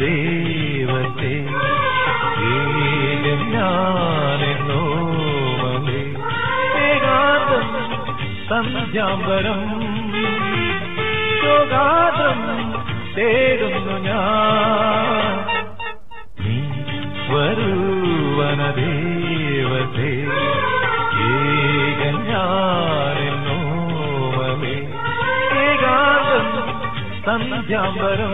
വനദേവത്തെ ഏകം ഞാനെന്നോ മലേ ഏകാന്തം സന്ധ്യാംബരം യോഗാതം തേടുന്നു ഞാൻ നീ വരൂ വനദേവത്തെ ഏകം ഞാനെന്നോ മലേ ഏകാന്തം സന്ധ്യാംബരം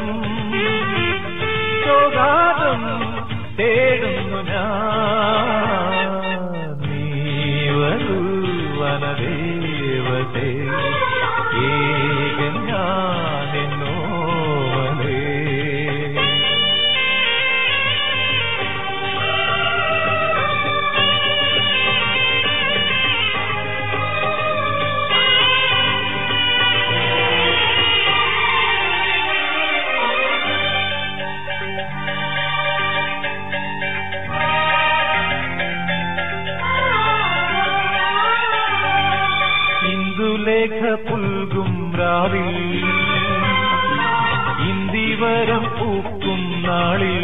യോഗാതം തേടുന്നു ഞാൻ നീ വരൂ വനദേവത്തെ ഏകം ഞാനെന്നോ മലേ ഇന്ദുലേഖ പുൽകും രാവിൽ ഇന്ദിവരം പൂക്കും നാളിൽ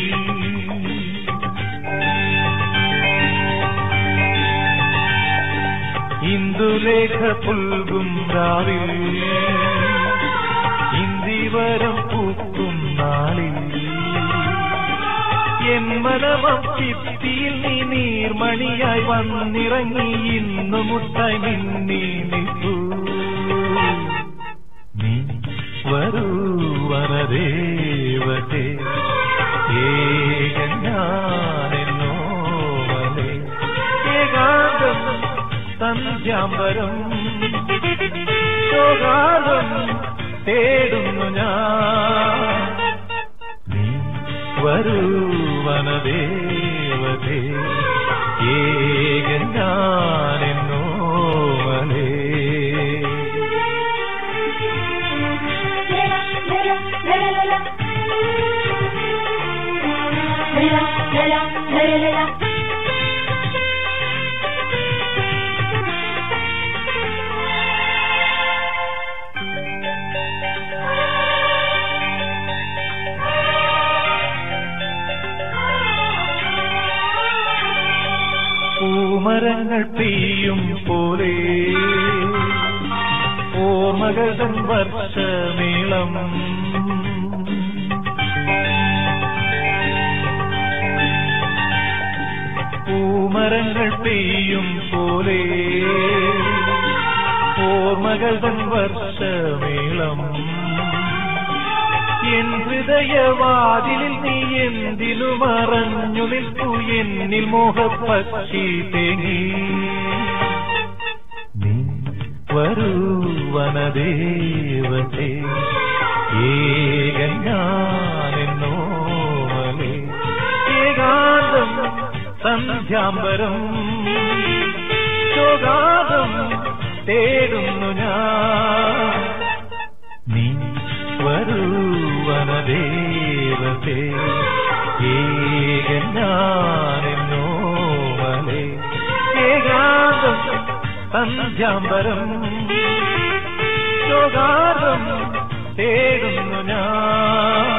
ഇന്ദുലേഖ പുൽകും രാവിൽ ഇന്ദിവരം പൂക്കും നാളിൽ എൻ മനമം ചിത്തിയിൽ നീ നീർമണിയായി വന്നിറങ്ങി ഇന്നു മുട്ടായി നിന്നി നിൽപ്പൂ നീ വരൂ വനദേവത്തെ ഏകം ഞാനെന്നോ മലേ ഏകാന്തം സന്ധ്യാംബരം യോഗാതം തേടുന്നു ഞാൻ നീ വരൂ വനദേവതേ ഏകം ഞാനെന്നോ മലേ പൂമരങ്ങൾ പെയ്യും പോലെ ഓർമ്മകൾ തൻ വർഷമേളം പൂമരങ്ങൾ പെയ്യും പോലെ ഓർമ്മകൾ തൻ വർഷമേളം എൻ ഹൃദയവാതിലിൽ നീ എന്തിനു മറഞ്ഞു നിൽക്കൂ എന്നിൽ മോഹപ്പക്ഷി തേങ്ങി നീ വരൂ വനദേവത്തെ ഏകം ഞാനെന്നോ മലേ ഏകാന്തം സന്ധ്യാംബരം യോഗാതം തേടുന്നു ഞാൻ നീ വരൂ വനദേവത്തെ ഏകം ഞാനെന്നോ മലേ ഏകാന്തം സന്ധ്യാംബരം യോഗാതം തേടുന്നു ഞാൻ